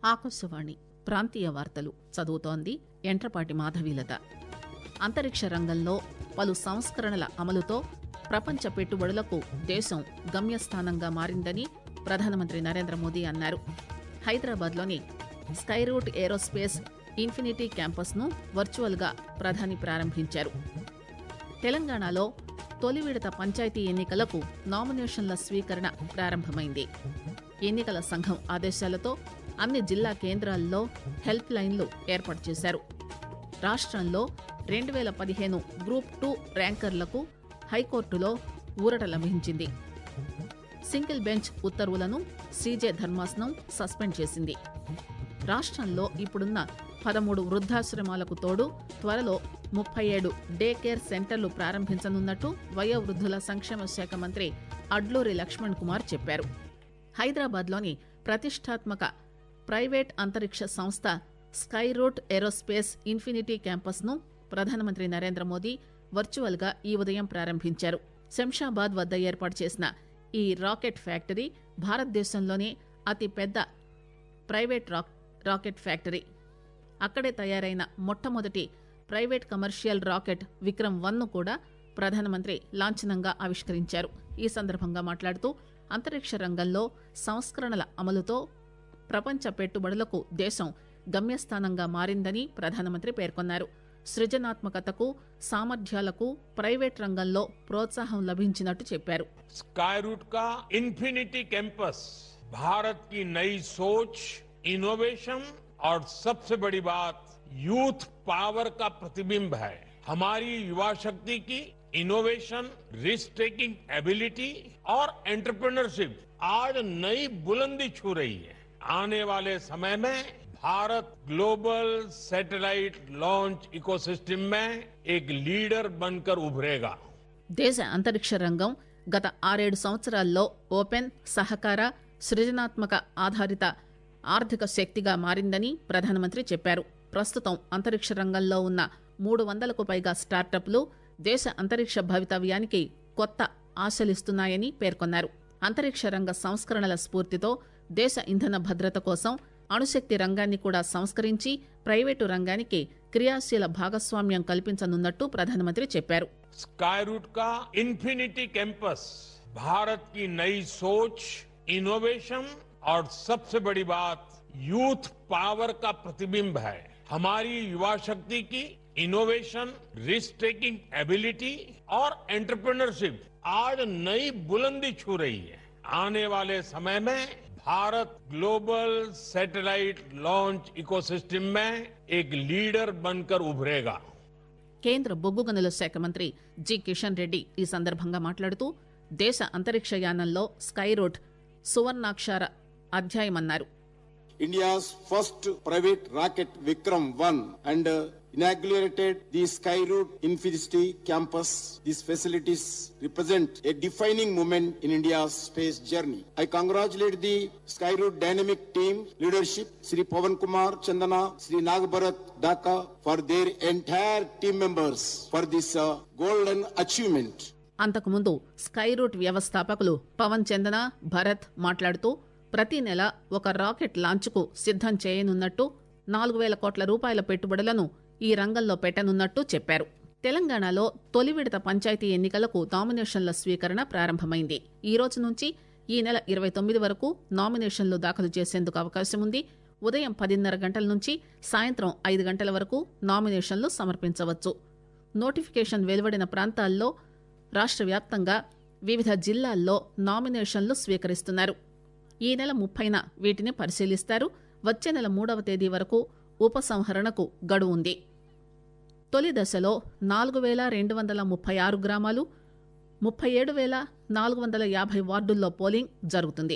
ఆకాశవాణి ప్రాంతీయ వార్తలు చదువుతోంది ఎంట్రపాటి మాధవీలత అంతరిక్ష రంగంలో పలు సంస్కరణల అమలుతో ప్రపంచ పెట్టుబడులకు దేశం గమ్యస్థానంగా మారిందని ప్రధానమంత్రి నరేంద్ర మోదీ అన్నారు హైదరాబాద్లోని స్కైరూట్ ఏరోస్పేస్ ఇన్ఫినిటీ క్యాంపస్ను వర్చువల్గా ప్రధాని ప్రారంభించారు తెలంగాణలో తొలి విడత పంచాయతీ ఎన్నికలకు నామినేషన్ల స్వీకరణ ప్రారంభమైంది ఎన్నికల సంఘం ఆదేశాలతో అన్ని జిల్లా కేంద్రాల్లో హెల్ప్ లైన్లు ఏర్పాటు చేశారు రాష్ట్రంలో రెండు వేల పదిహేను గ్రూప్ టూ ర్యాంకర్లకు హైకోర్టులో ఊరట లభించింది సింగిల్ బెంచ్ ఉత్తర్వులను సీజే ధర్మాసనం సస్పెండ్ చేసింది రాష్ట్రంలో ఇప్పుడున్న పదమూడు వృద్ధాశ్రమాలకు తోడు త్వరలో ముప్పై ఏడు డే కేర్ సెంటర్లు ప్రారంభించనున్నట్టు వయోవృద్ధుల సంక్షేమ శాఖ మంత్రి అడ్లూరి లక్ష్మణ్ కుమార్ చెప్పారు హైదరాబాద్లోని ప్రతిష్టాత్మక ప్రైవేట్ అంతరిక్ష సంస్థ స్కైరూట్ ఏరోస్పేస్ ఇన్ఫినిటీ క్యాంపస్ను ప్రధానమంత్రి నరేంద్ర మోదీ వర్చువల్గా ఈ ఉదయం ప్రారంభించారు శంషాబాద్ వద్ద ఏర్పాటు చేసిన ఈ రాకెట్ ఫ్యాక్టరీ భారతదేశంలోనే అతిపెద్ద ప్రైవేట్ రాక్ రాకెట్ ఫ్యాక్టరీ అక్కడే తయారైన మొట్టమొదటి private commercial rocket Vikram one ను కూడా ప్రధానమంత్రి లాంఛనంగా ఆవిష్కరించారు ఈ సందర్భంగా మాట్లాడుతూ అంతరిక్ష రంగంలో సంస్కరణల అమలుతో ప్రపంచ పెట్టుబడులకు దేశం గమ్యస్థానంగా మారిందని ప్రధానమంత్రి పేర్కొన్నారు సృజనాత్మకతకు సామర్థ్యాలకు ప్రైవేట్ రంగంలో ప్రోత్సాహం లభించినట్టు చెప్పారు स्काईरूट का इन्फिनिटी कैंपस भारत की नई सोच इनोवेशन और सबसे बड़ी बात यूथ पावर का प्रतिबिंब है हमारी युवा शक्ति की इनोवेशन रिस्क टेकिंग एबिलिटी और एंटरप्रेन्योरशिप आज नई बुलंदी छू रही है आने वाले समय में Bharat global satellite launch ecosystem में एक लीडर बनकर उभरेगा దేశ అంతరిక్ష రంగం గత ఆరేడు సంవత్సరాల్లో ఓపెన్ సహకార సృజనాత్మక ఆధారిత ఆర్థిక శక్తిగా మారిందని ప్రధానమంత్రి చెప్పారు ప్రస్తుతం అంతరిక్ష రంగంలో ఉన్న మూడు వందలకు పైగా స్టార్టప్లు దేశ అంతరిక్ష భవితవ్యానికి కొత్త ఆశలిస్తున్నాయని పేర్కొన్నారు అంతరిక్ష రంగ సంస్కరణల స్ఫూర్తితో దేశ ఇంధన భద్రత కోసం అణుశక్తి రంగాన్ని కూడా సంస్కరించి ప్రైవేటు రంగానికి క్రియాశీల భాగస్వామ్యం కల్పించనున్నట్టు ప్రధానమంత్రి చెప్పారు स्काईरूट का इन्फिनिटी कैंपस भारत की नई सोच इनोवेशन और सबसे बड़ी बात यूथ पावर का प्रतिबिंब है हमारी युवा शक्ति की इनोवेशन रिस्क टेकिंग एबिलिटी और एंटरप्रेन्योरशिप आज नई बुलंदी छू रही है आने वाले समय में Bharat global satellite launch ecosystem में एक लीडर बनकर उभरेगा కేంద్ర బొగ్గు గనుల శాఖ మంత్రి జి కిషన్ రెడ్డి ఈ సందర్భంగా మాట్లాడుతూ దేశ అంతరిక్ష యానంలో స్కైరోడ్ సువర్ణాక్షర అధ్యాయమన్నారు India's first private rocket Vikram 1 and uh, inaugurated the Skyroot Infinity campus. These facilities represent a defining moment in India's space journey. I congratulate the Skyroot dynamic team leadership, Sri Pavan Kumar Chandana, Sri Nagbharat Dhaka for their entire team members for this uh, golden achievement. అంతకుముందు Skyroot వ్యవస్థాపకులు పవన్ చందన భరత్ మాట్లాడుతూ ప్రతి నెల ఒక rocket లాంచ్కు సిద్దం చేయనున్నట్టు నాలుగు వేల కోట్ల రూపాయల పెట్టుబడులను ఈ రంగంలో పెట్టనున్నట్టు చెప్పారు తెలంగాణలో తొలి విడత పంచాయతీ ఎన్నికలకు నామినేషన్ల స్వీకరణ ప్రారంభమైంది ఈ రోజు నుంచి ఈ నెల ఇరవై తొమ్మిది వరకు నామినేషన్లు దాఖలు చేసేందుకు అవకాశం ఉంది ఉదయం పదిన్నర గంటల నుంచి సాయంత్రం ఐదు గంటల వరకు నామినేషన్లు సమర్పించవచ్చు నోటిఫికేషన్ వెలువడిన ప్రాంతాల్లో రాష్ట్ర వ్యాప్తంగా వివిధ జిల్లాల్లో నామినేషన్లు స్వీకరిస్తున్నారు ఈ నెల ముప్పైన వీటిని పరిశీలిస్తారు వచ్చే నెల మూడవ తేదీ వరకు ఉపసంహరణకు గడువు ఉంది తొలి దశలో నాలుగు వేల రెండు వందల ముప్పై ఆరు గ్రామాలు ముప్పై ఏడు వేల నాలుగు వందల యాభై వార్డుల్లో పోలింగ్ జరుగుతుంది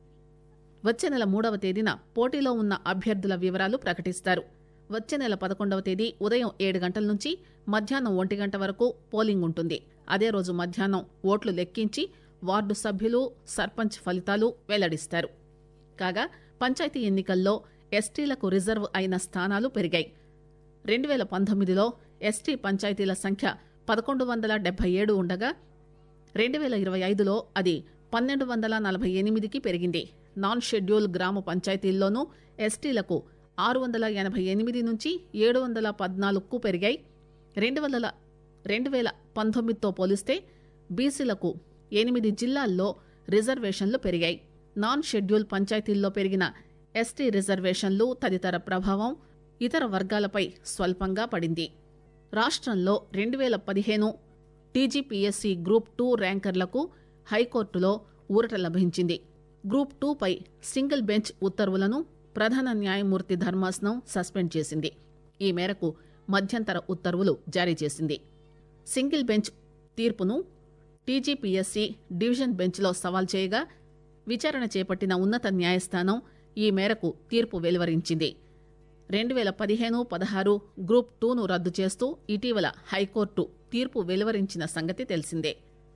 వచ్చే నెల మూడవ తేదీన పోటీలో ఉన్న అభ్యర్థుల వివరాలు ప్రకటిస్తారు వచ్చే నెల పదకొండవ తేదీ ఉదయం ఏడు గంటల నుంచి మధ్యాహ్నం ఒంటి గంట వరకు పోలింగ్ ఉంటుంది అదే రోజు మధ్యాహ్నం ఓట్లు లెక్కించి వార్డు సభ్యులు సర్పంచ్ ఫలితాలు వెల్లడిస్తారు కాగా పంచాయతీ ఎన్నికల్లో ఎస్టీలకు రిజర్వ్ అయిన స్థానాలు పెరిగాయి రెండు వేల పంతొమ్మిదిలో ఎస్టీ పంచాయతీల సంఖ్య పదకొండు వందల డెబ్బై ఏడు ఉండగా రెండు వేల ఇరవై ఐదులో అది పన్నెండు వందల నలభై ఎనిమిదికి పెరిగింది నాన్ షెడ్యూల్ గ్రామ పంచాయతీల్లోనూ ఎస్టీలకు ఆరు వందల ఎనభై ఎనిమిది నుంచి ఏడు వందల పద్నాలుగుకు పెరిగాయి రెండు వందల రెండు వేల పంతొమ్మిదితో పోలిస్తే బీసీలకు ఎనిమిది జిల్లాల్లో రిజర్వేషన్లు పెరిగాయి నాన్ షెడ్యూల్ పంచాయతీల్లో పెరిగిన ఎస్టీ రిజర్వేషన్లు తదితర ప్రభావం ఇతర వర్గాలపై స్వల్పంగా పడింది రాష్ట్రంలో రెండు వేల పదిహేను టీజీపీఎస్సీ గ్రూప్ టూ ర్యాంకర్లకు హైకోర్టులో ఊరట లభించింది గ్రూప్ టూపై సింగిల్ బెంచ్ ఉత్తర్వులను ప్రధాన న్యాయమూర్తి ధర్మాసనం సస్పెండ్ చేసింది ఈ మేరకు మధ్యంతర ఉత్తర్వులు జారీ చేసింది సింగిల్ బెంచ్ తీర్పును టీజీపీఎస్సీ డివిజన్ బెంచ్లో సవాల్ చేయగా విచారణ చేపట్టిన ఉన్నత న్యాయస్థానం ఈ మేరకు తీర్పు వెలువరించింది రెండు వేల పదిహేను పదహారు గ్రూప్ టూను రద్దు చేస్తూ ఇటీవల హైకోర్టు తీర్పు వెలువరించిన సంగతి తెలిసిందే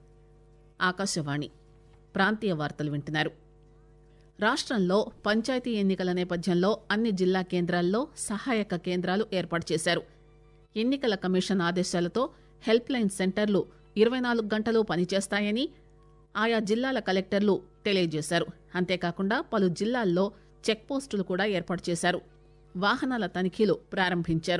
ఆకాశవాణి ప్రాంతీయ వార్తలు వింటున్నారు రాష్ట్రంలో పంచాయతీ ఎన్నికల నేపథ్యంలో అన్ని జిల్లా కేంద్రాల్లో సహాయక కేంద్రాలు ఏర్పాటు చేశారు ఎన్నికల కమిషన్ ఆదేశాలతో హెల్ప్ లైన్ సెంటర్లు ఇరవై నాలుగు గంటలు పనిచేస్తాయని ఆయా జిల్లాల కలెక్టర్లు తెలియజేశారు అంతేకాకుండా పలు జిల్లాల్లో చెక్పోస్టులు కూడా ఏర్పాటు చేశారు వాహనాల తనిఖీలు ప్రారంభించారు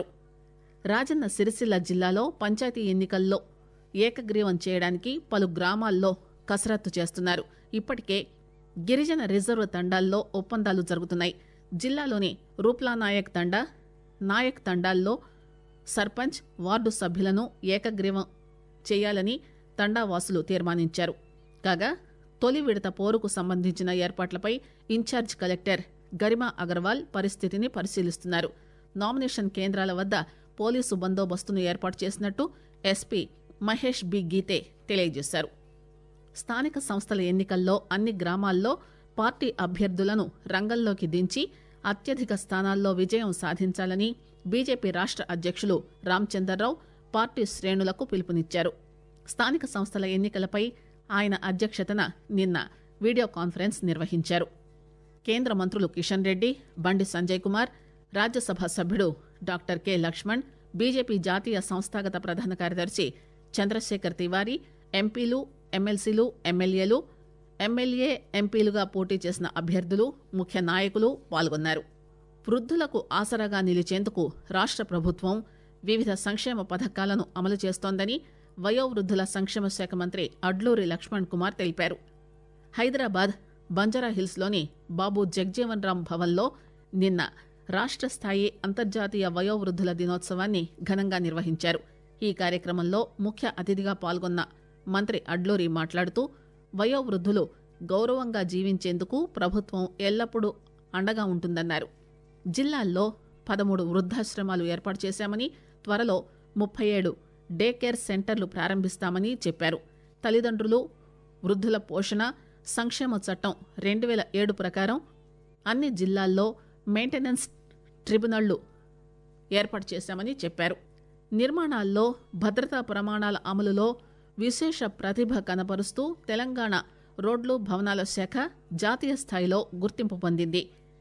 రాజన్న సిరిసిల్ల జిల్లాలో పంచాయతీ ఎన్నికల్లో ఏకగ్రీవం చేయడానికి పలు గ్రామాల్లో కసరత్తు చేస్తున్నారు ఇప్పటికే గిరిజన రిజర్వ్ తండాల్లో ఒప్పందాలు జరుగుతున్నాయి జిల్లాలోని రూప్లా నాయక్ తండా నాయక్ తండాల్లో సర్పంచ్ వార్డు సభ్యులను ఏకగ్రీవం చేయాలని తండావాసులు తీర్మానించారు కాగా తొలి విడత పోరుకు సంబంధించిన ఏర్పాట్లపై ఇన్ఛార్జ్ కలెక్టర్ గరిమా అగర్వాల్ పరిస్థితిని పరిశీలిస్తున్నారు నామినేషన్ కేంద్రాల వద్ద పోలీసు బందోబస్తును ఏర్పాటు చేసినట్టు ఎస్పీ మహేష్ బి గీతే తెలియజేశారు స్థానిక సంస్థల ఎన్నికల్లో అన్ని గ్రామాల్లో పార్టీ అభ్యర్థులను రంగంలోకి దించి అత్యధిక స్థానాల్లో విజయం సాధించాలని బీజేపీ రాష్ట్ర అధ్యక్షులు రామచందర్రావు పార్టీ శ్రేణులకు పిలుపునిచ్చారు స్థానిక సంస్థల ఎన్నికలపై ఆయన అధ్యక్షతన నిన్న వీడియో కాన్ఫరెన్స్ నిర్వహించారు కేంద్ర మంత్రులు కిషన్ రెడ్డి బండి సంజయ్ కుమార్ రాజ్యసభ సభ్యుడు డాక్టర్ కె లక్ష్మణ్ బీజేపీ జాతీయ సంస్థాగత ప్రధాన కార్యదర్శి చంద్రశేఖర్ తివారీ ఎంపీలు ఎమ్మెల్సీలు ఎమ్మెల్యేలు ఎమ్మెల్యే ఎంపీలుగా పోటీ చేసిన అభ్యర్థులు ముఖ్య నాయకులు పాల్గొన్నారు వృద్ధులకు ఆసరాగా నిలిచేందుకు రాష్ట్ర ప్రభుత్వం వివిధ సంక్షేమ పథకాలను అమలు చేస్తోందని వయోవృద్ధుల సంక్షేమ శాఖ మంత్రి అడ్లూరి లక్ష్మణ్ కుమార్ తెలిపారు హైదరాబాద్ బంజారాహిల్స్లోని బాబు జగ్జీవన్ రామ్ భవన్లో నిన్న రాష్ట్ర స్థాయి అంతర్జాతీయ వయోవృద్ధుల దినోత్సవాన్ని ఘనంగా నిర్వహించారు ఈ కార్యక్రమంలో ముఖ్య అతిథిగా పాల్గొన్న మంత్రి అడ్లూరి మాట్లాడుతూ వయోవృద్ధులు గౌరవంగా జీవించేందుకు ప్రభుత్వం ఎల్లప్పుడూ అండగా ఉంటుందన్నారు జిల్లాల్లో పదమూడు వృద్ధాశ్రమాలు ఏర్పాటు చేశామని త్వరలో ముప్పై ఏడు డే కేర్ సెంటర్లు ప్రారంభిస్తామని చెప్పారు తల్లిదండ్రులు వృద్ధుల పోషణ సంక్షేమ చట్టం రెండు వేల ఏడు ప్రకారం అన్ని జిల్లాల్లో మెయింటెనెన్స్ ట్రిబ్యునళ్లు ఏర్పాటు చేశామని చెప్పారు నిర్మాణాల్లో భద్రతా ప్రమాణాల అమలులో విశేష ప్రతిభ కనపరుస్తూ తెలంగాణ రోడ్లు భవనాల శాఖ జాతీయ స్థాయిలో గుర్తింపు పొందింది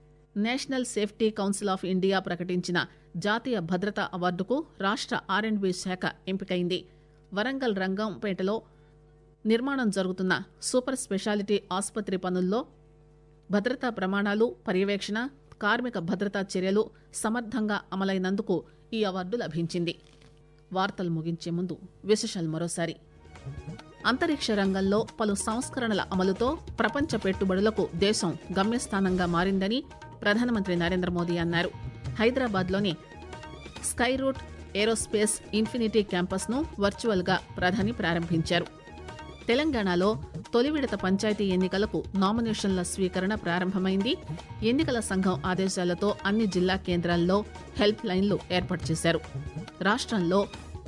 national safety council of India ప్రకటించిన జాతీయ భద్రతా అవార్డుకు రాష్ట్ర ఆర్ అండ్ బి శాఖ ఎంపికైంది వరంగల్ రంగంపేటలో నిర్మాణం జరుగుతున్న సూపర్ స్పెషాలిటీ ఆసుపత్రి పనుల్లో భద్రతా ప్రమాణాలు పర్యవేక్షణ కార్మిక భద్రతా చర్యలు సమర్థంగా అమలైనందుకు ఈ అవార్డు లభించింది వార్తలు ముగించే ముందు విశేషాలు మరోసారి అంతరిక్ష రంగంలో పలు సంస్కరణల అమలుతో ప్రపంచ పెట్టుబడులకు దేశం గమ్యస్థానంగా మారిందని ప్రధానమంత్రి నరేంద్ర మోదీ అన్నారు హైదరాబాద్లోని స్కై రూట్ ఏరోస్పేస్ ఇన్ఫినిటీ క్యాంపస్ను వర్చువల్గా ప్రధాని ప్రారంభించారు తెలంగాణలో తొలి విడత పంచాయతీ ఎన్నికలకు నామినేషన్ల స్వీకరణ ప్రారంభమైంది ఎన్నికల సంఘం ఆదేశాలతో అన్ని జిల్లా కేంద్రాల్లో హెల్ప్ లైన్లు ఏర్పాటు చేశారు రాష్ట్రంలో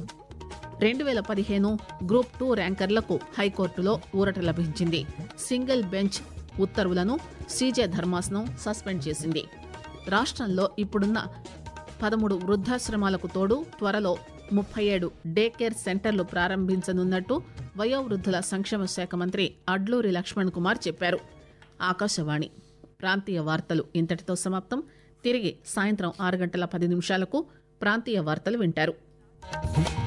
రెండు వేల పదిహేను గ్రూప్ టూ ర్యాంకర్లకు హైకోర్టులో ఊరట లభించింది సింగిల్ బెంచ్ ఉత్తర్వులను సీజే ధర్మాసనం సస్పెండ్ చేసింది రాష్ట్రంలో ఇప్పుడున్న పదమూడు వృద్ధాశ్రమాలకు తోడు త్వరలో ముప్పై ఏడు డే కేర్ సెంటర్లు ప్రారంభించనున్నట్టు వయోవృద్ధుల సంక్షేమ శాఖ మంత్రి అడ్లూరి లక్ష్మణ్ కుమార్ చెప్పారు ఆకాశవాణి ప్రాంతీయ వార్తలు ఇంతటితో సమాప్తం తిరిగి సాయంత్రం ఆరు గంటల పది నిమిషాలకు ప్రాంతీయ వార్తలు వింటారు